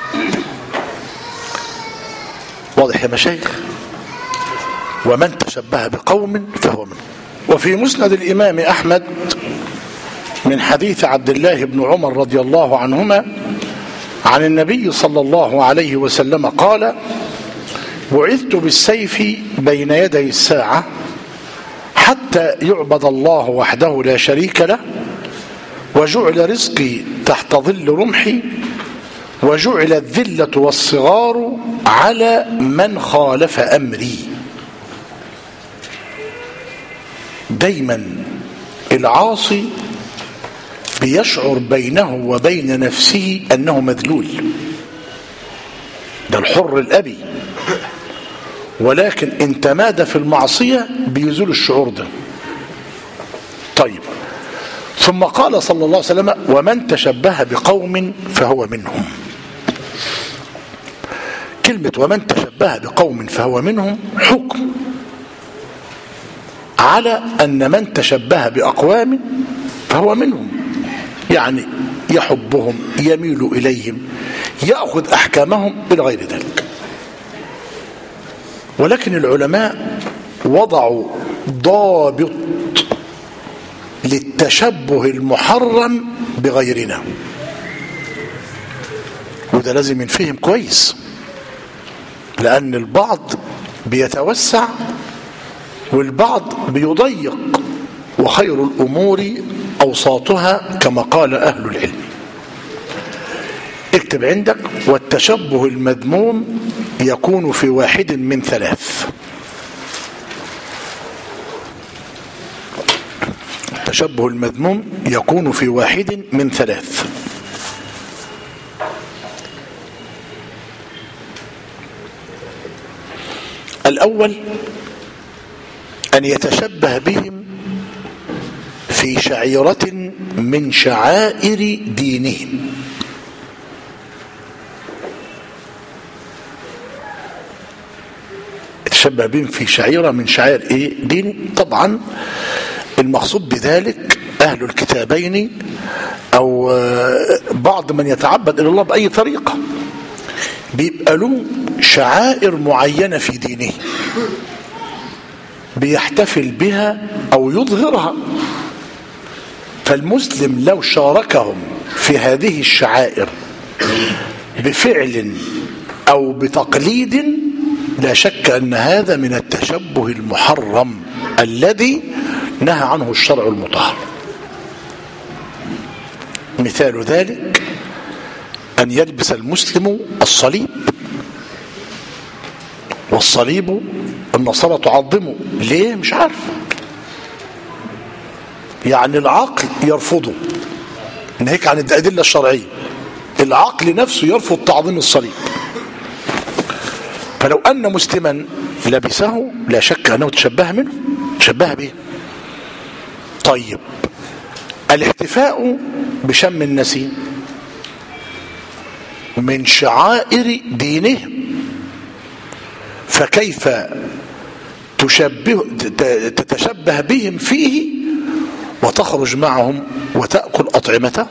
واضح يا مشايخ ومن تشبه بقوم فهو منهم وفي مسند الإمام أحمد من حديث عبد الله بن عمر رضي الله عنهما عن النبي صلى الله عليه وسلم قال بعثت بالسيف بين يدي الساعة حتى يعبد الله وحده لا شريك له وجعل رزقي تحت ظل رمحي وجعل الذلة والصغار على من خالف أمري دايما العاصي بيشعر بينه وبين نفسه أنه مذلول ده الحر الأبي ولكن ان تمادى في المعصية بيزول الشعور ده طيب ثم قال صلى الله عليه وسلم ومن تشبه بقوم فهو منهم كلمة ومن تشبه بقوم فهو منهم حكم على أن من تشبه بأقوام فهو منهم يعني يحبهم يميل إليهم يأخذ أحكامهم إلى غير ذلك ولكن العلماء وضعوا ضابط للتشبه المحرم بغيرنا وده لازم ينفهم كويس لأن البعض بيتوسع والبعض بيضيق وخير الأمور أوساطها كما قال أهل العلم اكتب عندك والتشبه المذموم يكون في واحد من ثلاث التشبه المذموم يكون في واحد من ثلاث الأول أن يتشبه بهم في شعيرة من شعائر دينهم يتشبه بهم في شعيرة من شعائر ايه دين طبعا المقصود بذلك أهل الكتابين أو بعض من يتعبد إلى الله بأي طريقة بيبقى له شعائر معينة في دينه بيحتفل بها أو يظهرها فالمسلم لو شاركهم في هذه الشعائر بفعل أو بتقليد لا شك أن هذا من التشبه المحرم الذي نهى عنه الشرع المطهر مثال ذلك أن يلبس المسلم الصليب والصليب النصارى تعظمه ليه مش عارف يعني العقل يرفضه ناهيك عن الأدلة الشرعية العقل نفسه يرفض تعظيم الصليب فلو أن مسلما لبسه لا شك أنه تشبه منه تشبه به طيب الاحتفاء بشم النسيم من شعائر دينهم فكيف تشبه تتشبه بهم فيه وتخرج معهم وتأكل أطعمتهم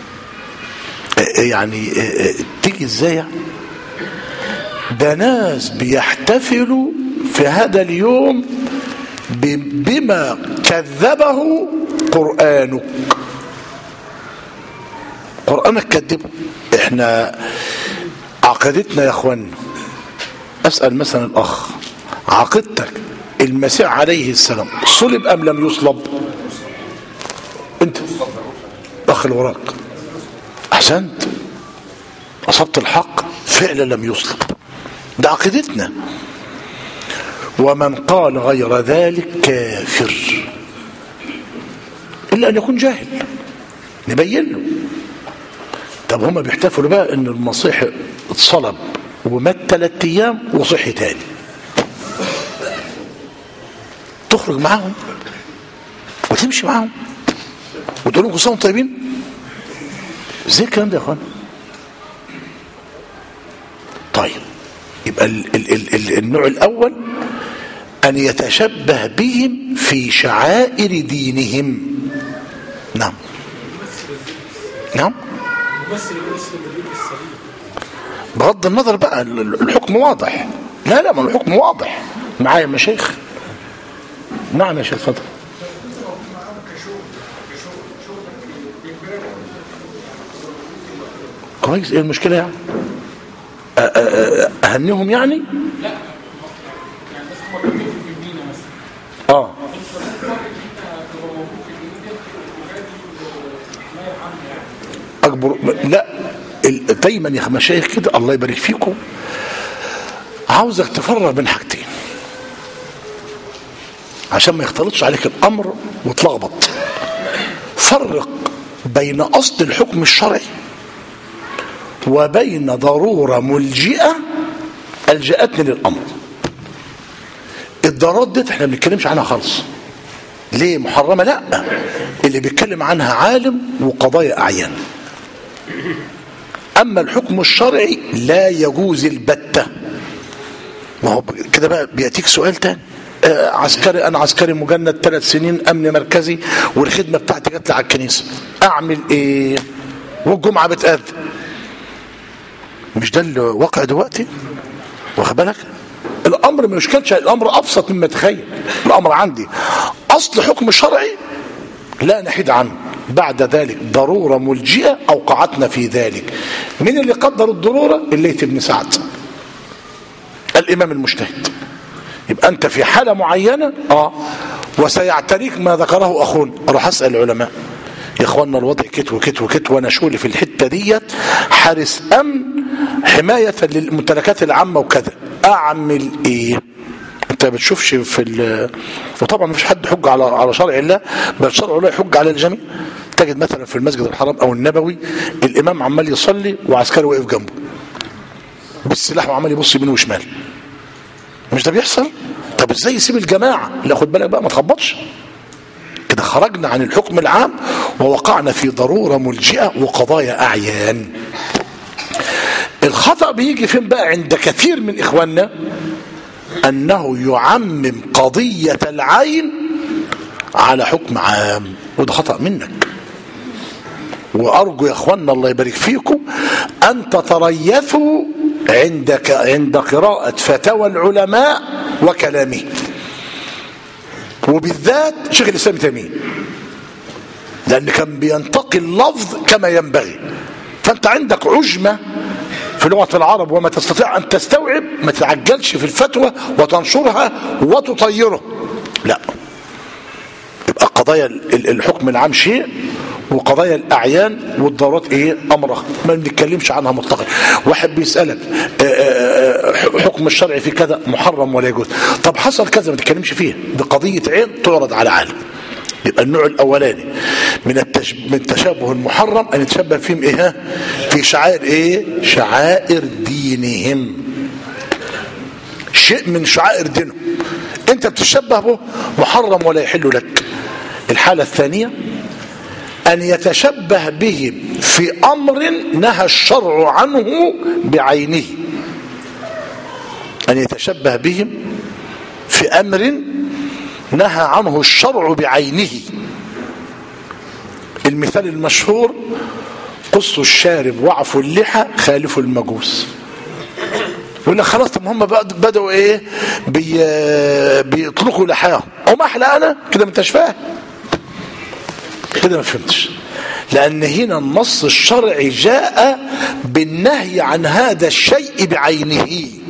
يعني تيجي ازاي ده ناس بيحتفلوا في هذا اليوم بما كذبه قرآنك قرآنك كذبه احنا عقيدتنا يا اخوانا اسأل مثلا الاخ عقيدتك المسيح عليه السلام صلب ام لم يصلب انت اخ اللي وراك احسنت اصبت الحق فعلا لم يصلب ده عقيدتنا ومن قال غير ذلك كافر الا ان يكون جاهل نبين له طب هما بيحتفلوا بقى ان المسيح اتصلب ومات ثلاث ايام وصحي تاني تخرج معاهم وتمشي معاهم وتقول لهم كل طيبين ازاي الكلام ده يا اخوان طيب يبقى ال ال ال ال النوع الاول ان يتشبه بهم في شعائر دينهم نعم نعم بغض النظر بقى الحكم واضح لا لا ما الحكم واضح معايا مشايخ نعم يا شيخ اتفضل كويس ايه المشكله يعني اهنيهم يعني لا يعني بس هم كانوا في المدينه مثلا اه اكبر لا ال- دايما يا مشايخ كده الله يبارك فيكم عاوزك تفرق بين حاجتين عشان ما يختلطش عليك الامر وتلخبط فرق بين اصل الحكم الشرعي وبين ضروره ملجئه الجاتني للامر الضرورات دي احنا ما بنتكلمش عنها خالص ليه محرمه لا اللي بيتكلم عنها عالم وقضايا اعيان اما الحكم الشرعي لا يجوز البته ما هو كده بقى بياتيك سؤال تاني آه عسكري انا عسكري مجند ثلاث سنين امن مركزي والخدمه بتاعتي جات لي على الكنيسه اعمل ايه والجمعه بتاذن مش ده الواقع دلوقتي واخد بالك الامر مش كانش الامر ابسط مما تخيل الامر عندي اصل حكم شرعي لا نحيد عنه بعد ذلك ضرورة ملجئة أوقعتنا في ذلك من اللي قدر الضرورة الليث بن سعد الإمام المجتهد يبقى أنت في حالة معينة آه وسيعتريك ما ذكره أخونا أروح أسأل العلماء يا اخوانا الوضع كت وكت وكت وانا شغلي في الحته ديت حارس امن حمايه للممتلكات العامه وكذا اعمل ايه انت بتشوفش في ال... وطبعا مفيش حد حج على على شرع الله بل شرع الله يحج على الجميع تجد مثلا في المسجد الحرام او النبوي الامام عمال يصلي وعسكري واقف جنبه بالسلاح وعمال يبص يمين وشمال مش ده بيحصل طب ازاي يسيب الجماعه لا خد بالك بقى ما تخبطش كده خرجنا عن الحكم العام ووقعنا في ضروره ملجئه وقضايا اعيان الخطا بيجي فين بقى عند كثير من اخواننا انه يعمم قضيه العين على حكم عام وده خطا منك وارجو يا اخواننا الله يبارك فيكم ان تتريثوا عند عند قراءه فتاوى العلماء وكلامهم وبالذات شيخ الاسلام تيميه لان كان بينتقي اللفظ كما ينبغي فانت عندك عجمه في لغه العرب وما تستطيع ان تستوعب ما تتعجلش في الفتوى وتنشرها وتطيره لا يبقى قضايا ال- الحكم العام شيء وقضايا الاعيان والضرورات ايه امر آخر. ما بنتكلمش عنها مطلقا واحد بيسالك آه، آه، آه، حكم الشرع في كذا محرم ولا يجوز طب حصل كذا ما تتكلمش فيه دي قضيه عين تعرض على عالم يبقى النوع الاولاني من التش... من التشابه المحرم ان يتشبه فيهم ايه ها؟ في شعائر ايه شعائر دينهم شيء من شعائر دينهم انت بتشبه به محرم ولا يحل لك الحالة الثانية أن يتشبه بهم في أمر نهى الشرع عنه بعينه أن يتشبه بهم في أمر نهى عنه الشرع بعينه المثال المشهور قص الشارب وعفوا اللحى خالفوا المجوس يقول لك خلاص طب هم بقى- بدأوا ايه بي بيطلقوا لحاهم او ما احلى انا كده ما انتش فاهم كده ما فهمتش لان هنا النص الشرعي جاء بالنهي عن هذا الشيء بعينه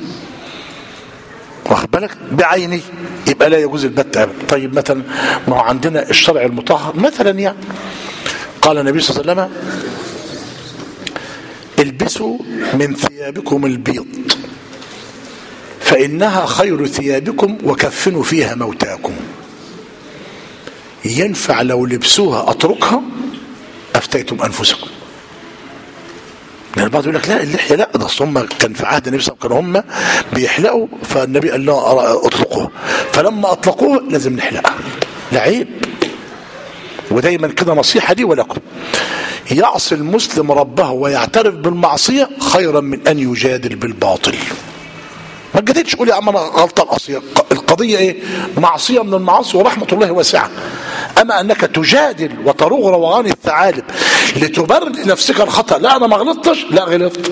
واخد بالك بعينه يبقى لا يجوز البت ابدا طيب مثلا ما هو عندنا الشرع المطهر مثلا يعني قال النبي صلى الله عليه وسلم البسوا من ثيابكم البيض فإنها خير ثيابكم وكفنوا فيها موتاكم ينفع لو لبسوها أتركها أفتيتم أنفسكم لأن البعض يقول لك لا اللحية لا ده أصل هم كان في عهد النبي صلى الله عليه وسلم كانوا هم بيحلقوا فالنبي قال لهم أرى- اطلقوها فلما أطلقوها لازم نحلقها لا عيب ودايما كده نصيحة دي ولكم يعصي المسلم ربه ويعترف بالمعصية خيرا من أن يجادل بالباطل ما تجادلش قول يا عم انا غلطان اصل القضيه ايه؟ معصيه من المعاصي ورحمه الله واسعه. اما انك تجادل وتروغ روغان الثعالب لتبرر لنفسك الخطا، لا انا ما غلطتش، لا غلطت.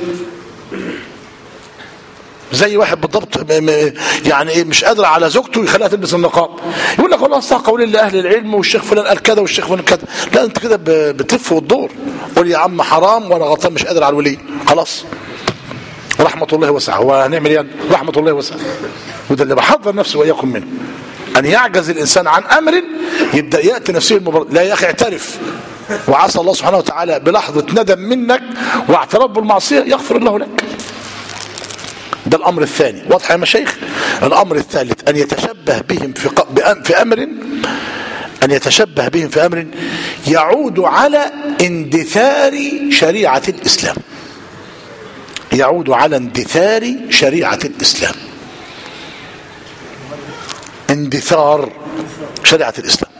زي واحد بالضبط م- م- يعني ايه مش قادر على زوجته يخليها تلبس النقاب يقول لك والله اصل قول لاهل العلم والشيخ فلان قال كذا والشيخ فلان كذا لا انت كده ب- بتلف وتدور قول يا عم حرام وانا غلطان مش قادر على الولي خلاص رحمة الله واسعة وهنعمل ايه رحمة الله واسعة وده اللي بحضر نفسي وإياكم منه أن يعجز الإنسان عن أمر يبدأ يأتي نفسه المبرر لا يا أخي اعترف وعسى الله سبحانه وتعالى بلحظة ندم منك واعتراف بالمعصية يغفر الله لك ده الأمر الثاني واضح يا مشايخ الأمر الثالث أن يتشبه بهم في, ق... بأم... في أمر أن يتشبه بهم في أمر يعود على اندثار شريعة الإسلام يعود على اندثار شريعة الإسلام اندثار شريعة الإسلام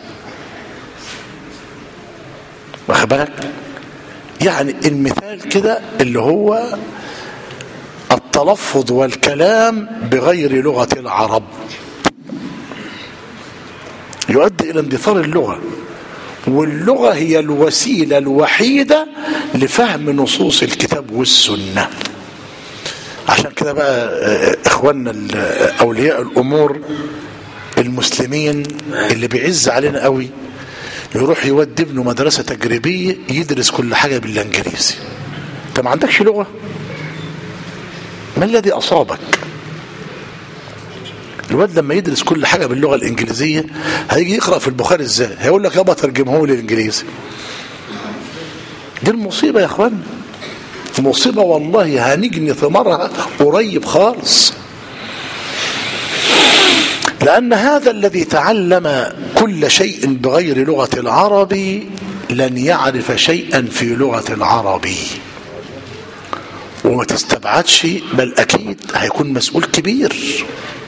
واخد بالك يعني المثال كده اللي هو التلفظ والكلام بغير لغة العرب يؤدي إلى اندثار اللغة واللغة هي الوسيلة الوحيدة لفهم نصوص الكتاب والسنة عشان كده بقى آه، اخواننا ال- اولياء الامور المسلمين اللي بيعز علينا قوي يروح يودي ابنه مدرسة تجريبية يدرس كل حاجة بالانجليزي انت ما عندكش لغة ما الذي اصابك الواد لما يدرس كل حاجة باللغة الانجليزية هيجي يقرأ في البخاري ازاي هيقول لك يابا ترجمه لي الانجليزي دي المصيبة يا اخوانا مصيبة والله هنجني ثمارها قريب خالص لأن هذا الذي تعلم كل شيء بغير لغة العرب لن يعرف شيئا في لغة العرب وما تستبعدش بل أكيد هيكون مسؤول كبير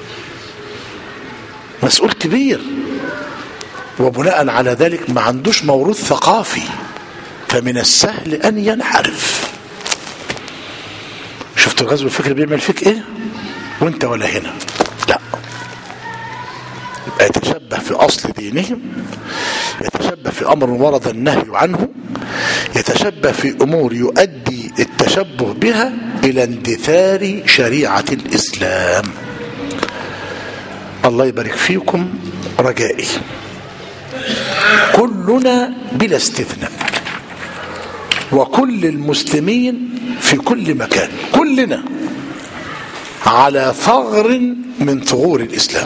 مسؤول كبير وبناء على ذلك ما عندوش موروث ثقافي فمن السهل أن ينحرف شفت الغزو الفكري بيعمل فيك ايه وانت ولا هنا لا يبقى يتشبه في اصل دينهم يتشبه في امر ورد النهي عنه يتشبه في امور يؤدي التشبه بها الى اندثار شريعه الاسلام الله يبارك فيكم رجائي كلنا بلا استثناء وكل المسلمين في كل مكان كلنا على ثغر من ثغور الإسلام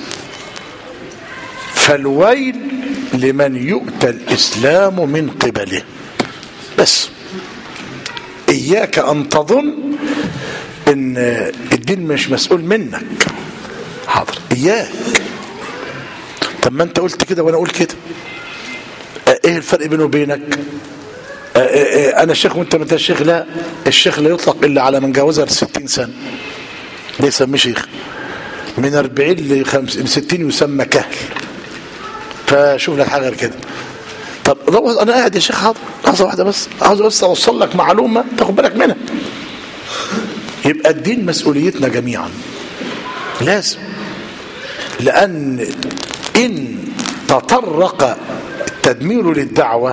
فالويل لمن يؤتى الإسلام من قبله بس إياك أن تظن إن الدين مش مسؤول منك حاضر إياك طب ما أنت قلت كده وأنا أقول كده إيه الفرق بينه وبينك آه، آه، آه، أنا الشيخ وأنت ما أنت الشيخ لا الشيخ لا يطلق إلا على من جاوزها ال 60 سنة ده يسميه شيخ من 40 ل 60 يسمى كهل فشوف لك حاجه غير كده طب ده انا قاعد يا شيخ حاضر لحظه واحده بس عاوز بس اوصل لك معلومه تاخد بالك منها يبقى الدين مسؤوليتنا جميعا لازم لان ان تطرق التدمير للدعوه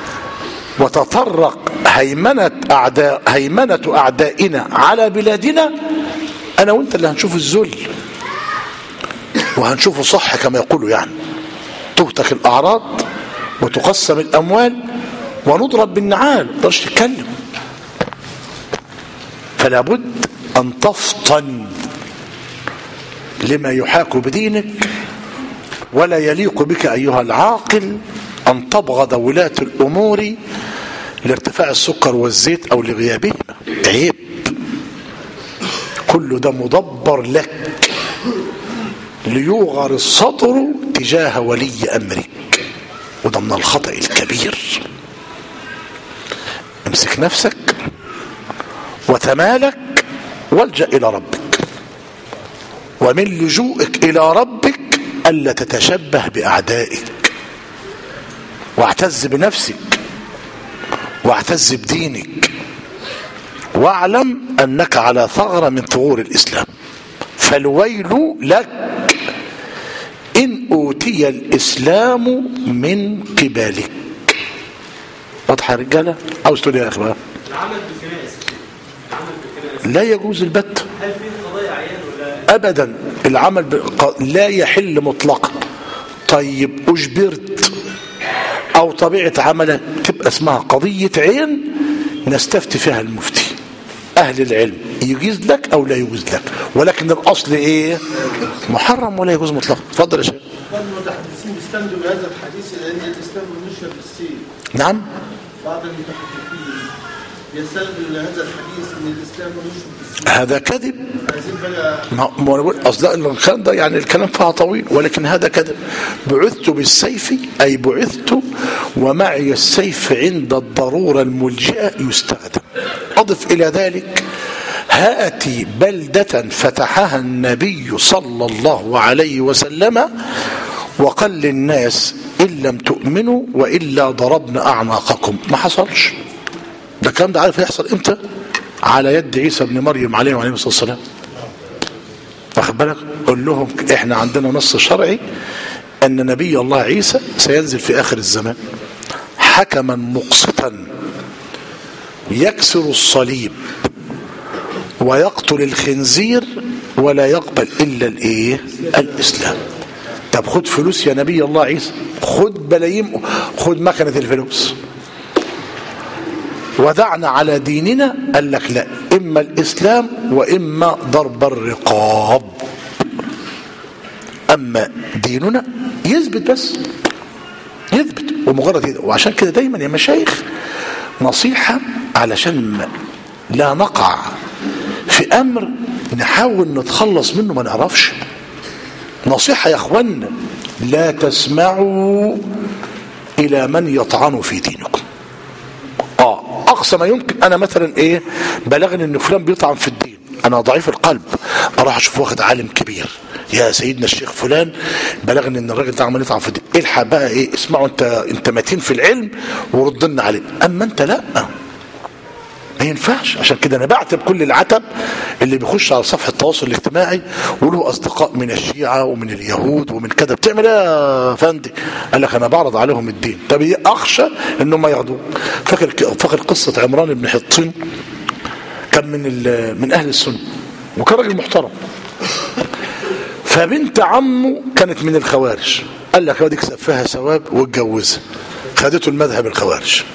وتطرق هيمنه اعداء هيمنه اعدائنا على بلادنا انا وانت اللي هنشوف الذل وهنشوفه صح كما يقولوا يعني تهتك الأعراض وتقسم الأموال ونضرب بالنعال ما تقدرش تتكلم فلا بد أن تفطن لما يحاك بدينك ولا يليق بك أيها العاقل أن تبغض ولاة الأمور لارتفاع السكر والزيت أو لغيابهما عيب كل ده مدبر لك ليوغر السطر تجاه ولي أمرك وده من الخطأ الكبير امسك نفسك وتمالك والجأ إلى ربك ومن لجوءك إلى ربك ألا تتشبه بأعدائك واعتز بنفسك واعتز بدينك واعلم أنك على ثغرة من ثغور الإسلام فالويل لك إن أوتي الإسلام من قبلك واضحة يا رجالة عاوز تقول يا أخي بقى العمل بالكنائس العمل بالكنائس لا يجوز البت هل في قضايا عيان ولا أبدا العمل بالق- لا يحل مطلقا طيب أجبرت أو طبيعة عملك تبقى اسمها قضية عين نستفتي فيها المفتي أهل العلم يجوز لك أو لا يجوز لك ولكن الأصل إيه محرم ولا يجوز مطلقا اتفضل يا شيخ بعض المتحدثين بيستندوا بهذا الحديث لان الاسلام منشر في السين نعم بعض المتحدثين بيستندوا لهذا الحديث ان الاسلام منشر في السين هذا كذب عايزين بقى ما ما أنا بقول اصل الكلام ده يعني الكلام فيها طويل ولكن هذا كذب بعثت بالسيف اي بعثت ومعي السيف عند الضروره الملجئه يستخدم اضف الى ذلك هاتي بلده فتحها النبي صلى الله عليه وسلم وقال للناس ان لم تؤمنوا والا ضربنا اعناقكم ما حصلش ده الكلام ده عارف يحصل امتى على يد عيسى ابن مريم عليه وعليه الصلاه والسلام واخد بالك قول لهم احنا عندنا نص شرعي ان نبي الله عيسى سينزل في اخر الزمان حكما مقسطا يكسر الصليب ويقتل الخنزير ولا يقبل الا الايه الاسلام طب خد فلوس يا نبي الله عيسى خد بلايين خد مكنه الفلوس ودعنا على ديننا قال لك لا اما الاسلام واما ضرب الرقاب اما ديننا يثبت بس يثبت ومجرد كده وعشان كده دايما يا مشايخ نصيحة علشان ما لا نقع في امر نحاول نتخلص منه ما نعرفش نصيحة يا اخوانا لا تسمعوا الى من يطعن في دينكم اه اقصى ما يمكن انا مثلا ايه بلغني ان فلان بيطعن في الدين انا ضعيف القلب اروح اشوف واخد عالم كبير يا سيدنا الشيخ فلان بلغني ان الراجل ده عمال يطعن في الدين الحق بقى ايه اسمعوا انت انت متين في العلم ورد لنا عليه اما انت لا ما ينفعش عشان كده انا بعتب كل العتب اللي بيخش على صفحه التواصل الاجتماعي وله اصدقاء من الشيعه ومن اليهود ومن كذا بتعمل ايه يا فندي؟ قال لك انا بعرض عليهم الدين طب إيه؟ اخشى انهم ما ياخدوه فاكر فاكر قصه عمران بن حطين كان من ال- من اهل السنه وكان راجل محترم فبنت عمه كانت من الخوارج قال لك وديك سفها ثواب واتجوزها خدته المذهب الخوارج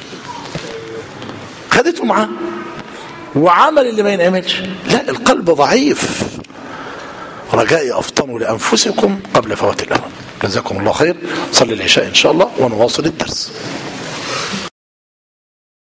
خدته معاه وعمل اللي ما ينعملش لا القلب ضعيف رجائي افطنوا لانفسكم قبل فوات الاوان جزاكم الله خير صلي العشاء ان شاء الله ونواصل الدرس